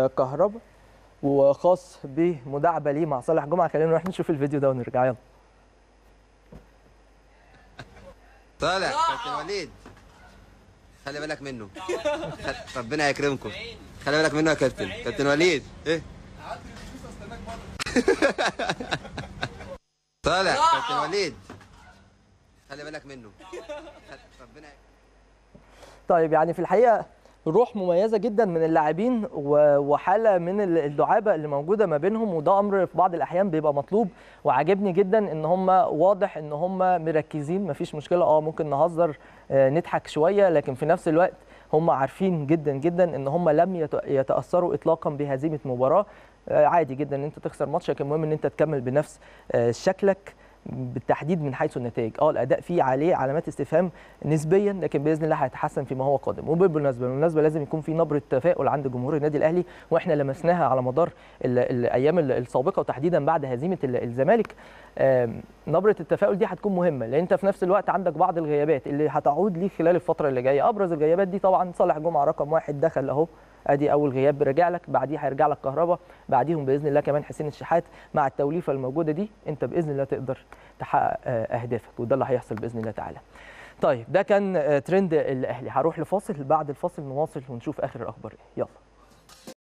آه، كهربا وخاص بمداعبه ليه مع صالح جمعه خلينا نروح نشوف الفيديو ده ونرجع يلا طالع كابتن وليد خلي بالك منه خ- ربنا يكرمكم خلي بالك منه يا كابتن كابتن وليد ايه طالع كابتن وليد خلي بالك منه خ- ربنا طيب يعني في الحقيقه روح مميزه جدا من اللاعبين و- وحاله من ال- الدعابه اللي موجوده ما بينهم وده امر في بعض الاحيان بيبقى مطلوب وعاجبني جدا ان هم واضح ان هم مركزين مفيش مشكله اه ممكن نهزر آه، نضحك شويه لكن في نفس الوقت هم عارفين جدا جدا ان هم لم يت- يتاثروا اطلاقا بهزيمه مباراه آه، عادي جدا ان انت تخسر ماتش لكن المهم ان انت تكمل بنفس آه، شكلك بالتحديد من حيث النتائج اه الاداء فيه عليه علامات استفهام نسبيا لكن باذن الله هيتحسن فيما هو قادم وبالمناسبه بالمناسبه لازم يكون في نبره تفاؤل عند جمهور النادي الاهلي واحنا لمسناها على مدار ال- الايام ال- السابقه وتحديدا بعد هزيمه ال- الزمالك آم، نبره التفاؤل دي هتكون مهمه لان انت في نفس الوقت عندك بعض الغيابات اللي هتعود ليك خلال الفتره اللي جايه ابرز الغيابات دي طبعا صالح جمعه رقم واحد دخل اهو ادي اول غياب رجع لك بعديه هيرجع لك كهربا بعديهم باذن الله كمان حسين الشحات مع التوليفه الموجوده دي انت باذن الله تقدر تحقق آه، اهدافك وده اللي هيحصل باذن الله تعالى طيب ده كان آه، ترند الاهلي هروح لفاصل بعد الفاصل نواصل ونشوف اخر الاخبار ايه يلا